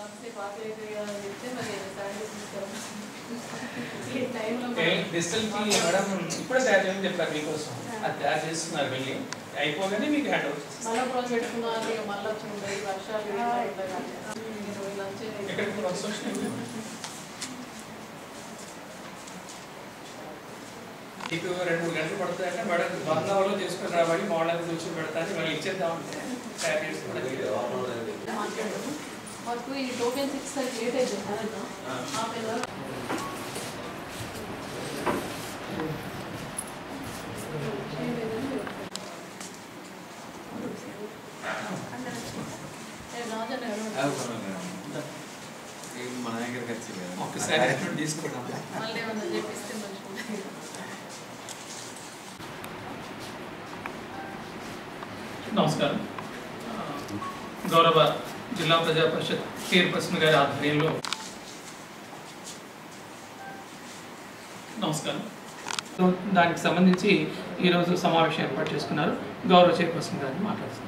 కాసేపు ఆకలి అని చెప్తే మరి శాలరీస్ ఇస్తాం ఈ టైంలో డిజిటల్ కి మేడం ఇప్పుడే తయారు చేయమని చెప్పారు మీకోసం అది తయారు చేస్తున్నారు వెళ్ళి అయిపోగానే మీకు హ్యాండ్ ఓవర్ చేస్తారు మళ్ళీ రోజు పెట్టుకున్నాను ఇక మళ్ళీ వచ్చింది వర్షాలు ఇట్లా ఇట్లా కానీ మీరు లంచ్ ఎక్కడికి వర్క్స్ వచ్చినాయి మీకు రెండు మూడు గంటలు పడుతుందంటే మేడం వన్ అవర్లో చేసుకుని రావాలి మార్నింగ్ కూర్చొని పెడతాను మళ్ళీ ఇచ్చేద్దాం అంటే తయారు చేసుకోవడానికి మాట్లాడాము మాకు ఈ టోకెన్స్ ఇస్తారు లేట్ అయిపోయింది ఆమె రాజన్న మన దగ్గరికి వచ్చింది ఒక్కసారి అటువంటి తీసుకున్నాం మళ్ళీ ఏమన్నా చెప్పిస్తే మంచిగా నమస్కారం ఆ, గౌరవ జిల్లా ప్రజా పరిషత్ చైర్పర్సన్ గారి ఆధ్వర్యంలో నమస్కారం సో దానికి సంబంధించి ఈరోజు సమావేశం ఏర్పాటు చేసుకున్నారు గౌరవ చైర్పర్సన్ గారిని మాట్లాడుతున్నారు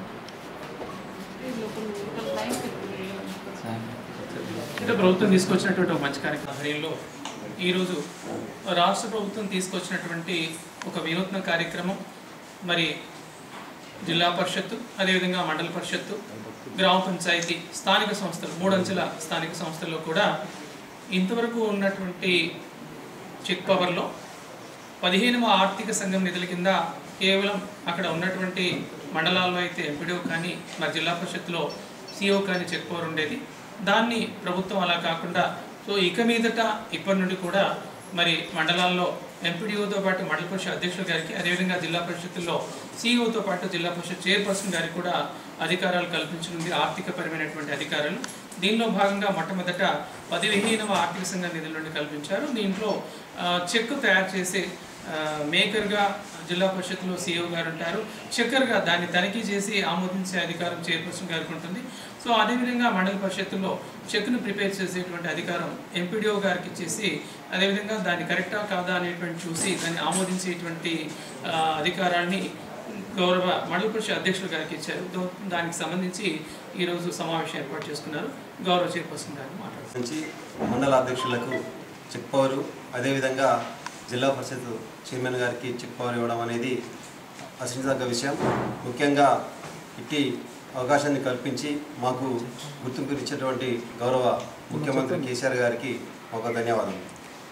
అంటే ప్రభుత్వం తీసుకొచ్చినటువంటి ఒక మంచి కార్యక్రమం ఆధ్వర్యంలో ఈరోజు రాష్ట్ర ప్రభుత్వం తీసుకొచ్చినటువంటి ఒక వినూత్న కార్యక్రమం మరి జిల్లా పరిషత్తు అదేవిధంగా మండల పరిషత్తు గ్రామ పంచాయతీ స్థానిక సంస్థలు మూడంచెల స్థానిక సంస్థల్లో కూడా ఇంతవరకు ఉన్నటువంటి చెక్ పవర్లో పదిహేనవ ఆర్థిక సంఘం నిధుల కింద కేవలం అక్కడ ఉన్నటువంటి మండలాల్లో అయితే ఎంపీడీఓ కానీ మరి జిల్లా పరిషత్తులో సిఓ కానీ చెక్ పవర్ ఉండేది దాన్ని ప్రభుత్వం అలా కాకుండా సో ఇక మీదట ఇప్పటి నుండి కూడా మరి మండలాల్లో ఎంపీడీఓతో పాటు మండల పరిషత్ అధ్యక్షుల గారికి అదేవిధంగా జిల్లా పరిషత్తుల్లో సిఇఓతో పాటు జిల్లా పరిషత్ చైర్పర్సన్ గారికి కూడా అధికారాలు కల్పించనుంది ఆర్థికపరమైనటువంటి అధికారాలు దీనిలో భాగంగా మొట్టమొదట పదిహేనవ ఆర్థిక సంఘం నిధుల నుండి కల్పించారు దీంట్లో ఆ, చెక్ తయారు చేసే ఆ, మేకర్గా జిల్లా పరిషత్లో సీఈఓ గారు ఉంటారు చెక్కర్గా దాన్ని తనిఖీ చేసి ఆమోదించే అధికారం చైర్పర్సన్ గారికి ఉంటుంది సో అదేవిధంగా మండల పరిషత్తులో చెక్ను ప్రిపేర్ చేసేటువంటి అధికారం ఎంపీడీఓ గారికి ఇచ్చేసి అదేవిధంగా దాన్ని కరెక్టా కాదా అనేటువంటి చూసి దాన్ని ఆమోదించేటువంటి ఆ, అధికారాన్ని గౌరవ మండల పరిషత్ అధ్యక్షులు గారికి ఇచ్చారు దో- దానికి సంబంధించి ఈరోజు సమావేశం ఏర్పాటు చేసుకున్నారు గౌరవ చైర్పర్సన్ గారిని మాట్లాడుతున్నారు నుంచి మండల అధ్యక్షులకు చెక్ పవర్ అదేవిధంగా జిల్లా పరిషత్ చైర్మన్ గారికి చెక్ పవర్ ఇవ్వడం అనేది హర్షించదగ్గ విషయం ముఖ్యంగా ఇట్టి అవకాశాన్ని కల్పించి మాకు గుర్తింపు ఇచ్చేటువంటి గౌరవ ముఖ్యమంత్రి కేసీఆర్ గారికి ఒక ధన్యవాదాలు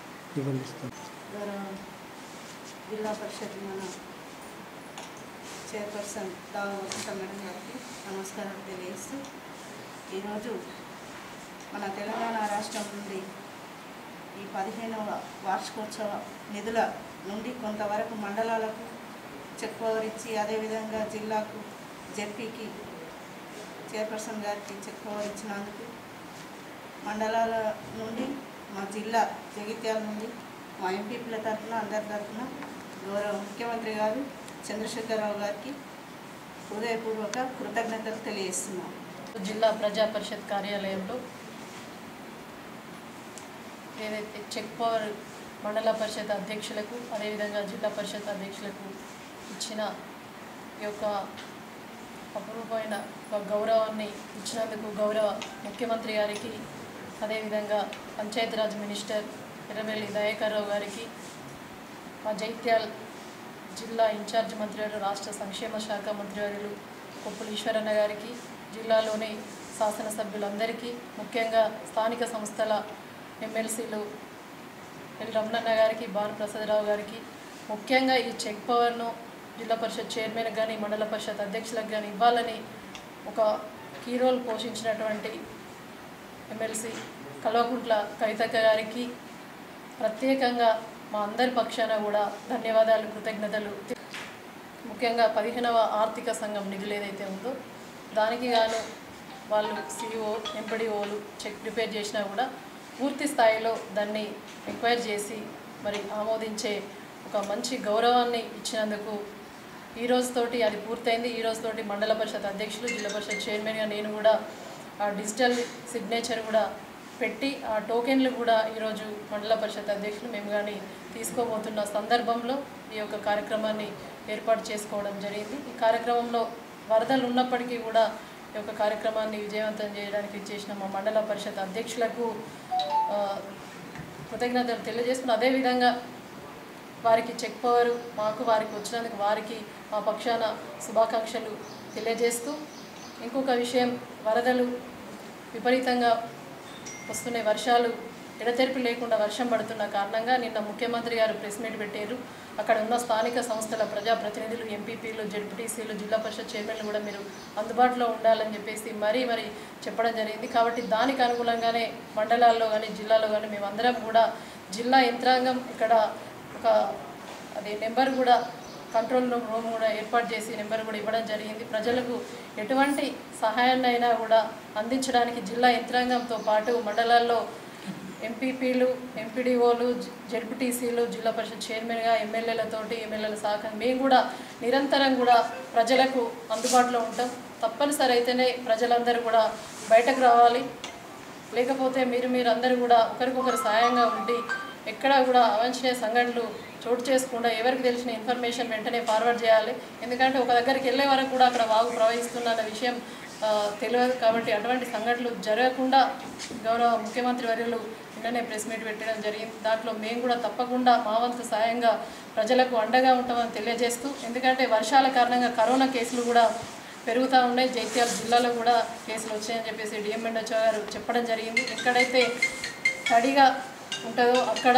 గౌరవ జిల్లా పరిషత్ మన చైర్పర్సన్ దావ వసంత మేడం గారికి నమస్కారం తెలియజేస్తూ ఈరోజు మన తెలంగాణ రాష్ట్రం నుండి ఈ పదిహేనవ వార్షికోత్సవ నిధుల నుండి కొంతవరకు మండలాలకు చెక్ పవర్ ఇచ్చి అదేవిధంగా జిల్లాకు జెడ్పీకి చైర్పర్సన్ గారికి చెక్ పవర్ ఇచ్చినందుకు మండలాల నుండి మా జిల్లా జగిత్యాల నుండి మా ఎంపీపీల తరఫున అందరి తరఫున గౌరవ ముఖ్యమంత్రి గారు చంద్రశేఖరరావు గారికి హృదయపూర్వక కృతజ్ఞతలు తెలియజేస్తున్నాను జిల్లా ప్రజా పరిషత్ కార్యాలయంలో ఏదైతే చెక్ పవర్ మండల పరిషత్ అధ్యక్షులకు అదేవిధంగా జిల్లా పరిషత్ అధ్యక్షులకు ఇచ్చిన ఈ యొక్క అపురూపమైన ఒక గౌరవాన్ని ఇచ్చినందుకు గౌరవ ముఖ్యమంత్రి గారికి అదేవిధంగా పంచాయతీరాజ్ మినిస్టర్ ఎర్రబెల్లి దయాకర్ రావు గారికి మా జైత్యాల్ జిల్లా ఇన్ఛార్జ్ మంత్రివర్యులు రాష్ట్ర సంక్షేమ శాఖ మంత్రివర్యులు కొప్పుల ఈశ్వరన్న గారికి జిల్లాలోని శాసనసభ్యులందరికీ ముఖ్యంగా స్థానిక సంస్థల ఎమ్మెల్సీలు ఎల్ రమణన్న గారికి బాల ప్రసాదరావు గారికి ముఖ్యంగా ఈ చెక్ పవర్ను జిల్లా పరిషత్ చైర్మన్ కానీ మండల పరిషత్ అధ్యక్షులకు కానీ ఇవ్వాలని ఒక కీ రోల్ పోషించినటువంటి ఎమ్మెల్సీ కల్వకుంట్ల కవితక్క గారికి ప్రత్యేకంగా మా అందరి పక్షాన కూడా ధన్యవాదాలు కృతజ్ఞతలు ముఖ్యంగా పదిహేనవ ఆర్థిక సంఘం నిధులు ఏదైతే ఉందో దానికి గాను వాళ్ళు సిఇఓ ఎంపీడీఓలు చెక్ ప్రిపేర్ చేసినా కూడా పూర్తి స్థాయిలో దాన్ని ఎంక్వైర్ చేసి మరి ఆమోదించే ఒక మంచి గౌరవాన్ని ఇచ్చినందుకు ఈ రోజుతోటి అది పూర్తయింది ఈ రోజుతోటి మండల పరిషత్ అధ్యక్షులు జిల్లా పరిషత్ చైర్మన్గా నేను కూడా ఆ డిజిటల్ సిగ్నేచర్ కూడా పెట్టి ఆ టోకెన్లు కూడా ఈరోజు మండల పరిషత్ అధ్యక్షులు మేము కానీ తీసుకోబోతున్న సందర్భంలో ఈ యొక్క కార్యక్రమాన్ని ఏర్పాటు చేసుకోవడం జరిగింది ఈ కార్యక్రమంలో వరదలు ఉన్నప్పటికీ కూడా ఈ యొక్క కార్యక్రమాన్ని విజయవంతం చేయడానికి చేసిన మా మండల పరిషత్ అధ్యక్షులకు ఆ, కృతజ్ఞతలు తెలియజేసుకుని అదేవిధంగా వారికి చెక్ పవర్ మాకు వారికి వచ్చినందుకు వారికి మా పక్షాన శుభాకాంక్షలు తెలియజేస్తూ ఇంకొక విషయం వరదలు విపరీతంగా వస్తున్నాయి వర్షాలు ఎడతెరిపి లేకుండా వర్షం పడుతున్న కారణంగా నిన్న ముఖ్యమంత్రి గారు ప్రెస్ మీట్ పెట్టారు అక్కడ ఉన్న స్థానిక సంస్థల ప్రజాప్రతినిధులు ఎంపీపీలు జడ్పీటీసీలు జిల్లా పరిషత్ చైర్మన్లు కూడా మీరు అందుబాటులో ఉండాలని చెప్పేసి మరీ మరి చెప్పడం జరిగింది కాబట్టి దానికి అనుగుణంగానే మండలాల్లో కానీ జిల్లాలో కానీ మేమందరం కూడా జిల్లా యంత్రాంగం ఇక్కడ ఒక అది నెంబర్ కూడా కంట్రోల్ రూమ్ రూమ్ కూడా ఏర్పాటు చేసి నెంబర్ కూడా ఇవ్వడం జరిగింది ప్రజలకు ఎటువంటి సహాయాన్ని అయినా కూడా అందించడానికి జిల్లా యంత్రాంగంతో పాటు మండలాల్లో ఎంపీపీలు ఎంపీడీఓలు జెడ్పీటీసీలు జిల్లా పరిషత్ చైర్మన్గా ఎమ్మెల్యేలతోటి ఎమ్మెల్యేల సహకారం మేము కూడా నిరంతరం కూడా ప్రజలకు అందుబాటులో ఉంటాం తప్పనిసరి అయితేనే ప్రజలందరూ కూడా బయటకు రావాలి లేకపోతే మీరు మీరు అందరూ కూడా ఒకరికొకరు సాయంగా ఉండి ఎక్కడ కూడా అవాంఛనీయ సంఘటనలు చోటు చేసుకుండా ఎవరికి తెలిసిన ఇన్ఫర్మేషన్ వెంటనే ఫార్వర్డ్ చేయాలి ఎందుకంటే ఒక దగ్గరికి వెళ్ళే వరకు కూడా అక్కడ వాగు ప్రవహిస్తున్న విషయం ఆ, తెలియదు కాబట్టి అటువంటి సంఘటనలు జరగకుండా గౌరవ ముఖ్యమంత్రి వర్యులు నిన్ననే ప్రెస్ మీట్ పెట్టడం జరిగింది దాంట్లో మేము కూడా తప్పకుండా మా వంతు సాయంగా ప్రజలకు అండగా ఉంటామని తెలియజేస్తూ ఎందుకంటే వర్షాల కారణంగా కరోనా కేసులు కూడా పెరుగుతూ ఉన్నాయి జైత్యాల జిల్లాలో కూడా కేసులు వచ్చాయని చెప్పేసి డిఎంఎన్హెచ్ఓ గారు చెప్పడం జరిగింది ఎక్కడైతే తడిగా ఉంటుందో అక్కడ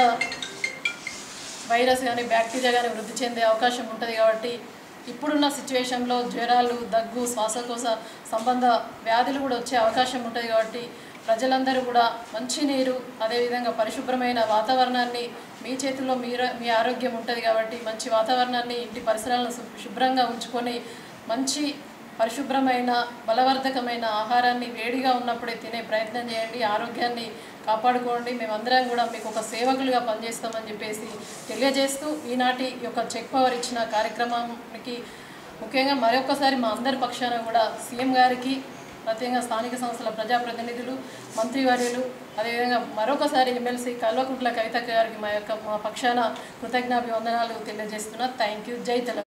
వైరస్ కానీ బ్యాక్టీరియా కానీ వృద్ధి చెందే అవకాశం ఉంటుంది కాబట్టి ఇప్పుడున్న సిచ్యువేషన్లో జ్వరాలు దగ్గు శ్వాసకోశ సంబంధ వ్యాధులు కూడా వచ్చే అవకాశం ఉంటుంది కాబట్టి ప్రజలందరూ కూడా మంచినీరు అదేవిధంగా పరిశుభ్రమైన వాతావరణాన్ని మీ చేతుల్లో మీరు మీ ఆరోగ్యం ఉంటుంది కాబట్టి మంచి వాతావరణాన్ని ఇంటి పరిసరాలను శు- శుభ్రంగా ఉంచుకొని మంచి పరిశుభ్రమైన బలవర్ధకమైన ఆహారాన్ని వేడిగా ఉన్నప్పుడే తినే ప్రయత్నం చేయండి ఆరోగ్యాన్ని కాపాడుకోండి మేమందరం కూడా మీకు ఒక సేవకులుగా పనిచేస్తామని చెప్పేసి తెలియజేస్తూ ఈనాటి ఈ యొక్క చెక్ పవర్ ఇచ్చిన కార్యక్రమానికి ముఖ్యంగా మరొకసారి మా అందరి పక్షాన కూడా సీఎం గారికి ప్రత్యేకంగా స్థానిక సంస్థల ప్రజాప్రతినిధులు మంత్రివర్యులు అదేవిధంగా మరొకసారి ఎమ్మెల్సీ కల్వకుంట్ల కవిత గారికి మా యొక్క మా పక్షాన కృతజ్ఞాభివందనాలు తెలియజేస్తున్నా థ్యాంక్ యూ జై తెలంగాణ